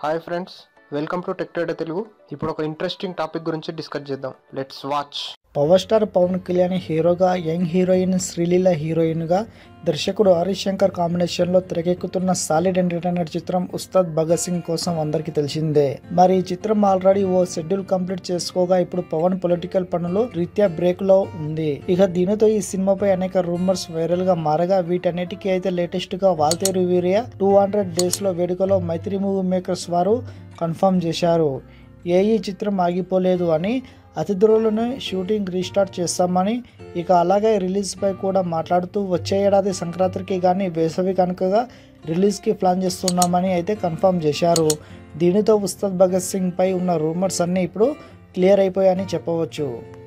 hi friends welcome to tech trader Telugu ఇప్పుడు ఒక interesting topic గురించి డిస్కస్ చేద్దాం let's watch power star Pawan Kalyan హీరోగా యంగ్ హీరోయిన్ శ్రీలీల హీరోయిన్గా దర్శకుడు హరీష్ శంకర్ కాంబినేషన్లో తెరకెక్కుతున్న సాలిడ్ ఎంటర్టైనర్ చిత్రం ఉస్తాద్ భగత్ సింగ్ కోసం అందరికీ తెలిసిందే మరి ఈ చిత్రం ఆల్రెడీ ఓ షెడ్యూల్ కంప్లీట్ చేసుకోగా ఇప్పుడు పవన్ పొలిటికల్ పనులు రీత్యా బ్రేక్ లో ఉంది ఇక దీనితో ఈ సినిమాపై అనేక రూమర్స్ వైరల్ గా మారగా వీటన్నిటికీ అయితే లేటెస్ట్ గా Waltair Veerayya two hundred days లో వేడుకలో మైత్రి మూవీ మేకర్స్ వారు కన్ఫర్మ్ చేశారు ఏ ఈ చిత్రం ఆగిపోలేదు అని అతి త్వరలోనే షూటింగ్ రీస్టార్ట్ చేస్తామని ఇక అలాగే రిలీజ్పై కూడా మాట్లాడుతూ వచ్చే ఏడాది సంక్రాంతికి కానీ వేసవి కనుకగా రిలీజ్కి ప్లాన్ చేస్తున్నామని అయితే కన్ఫర్మ్ చేశారు దీనితో ఉస్తాద్ భగత్ సింగ్ పై ఉన్న రూమర్స్ అన్నీ ఇప్పుడు క్లియర్ అయిపోయాయని చెప్పవచ్చు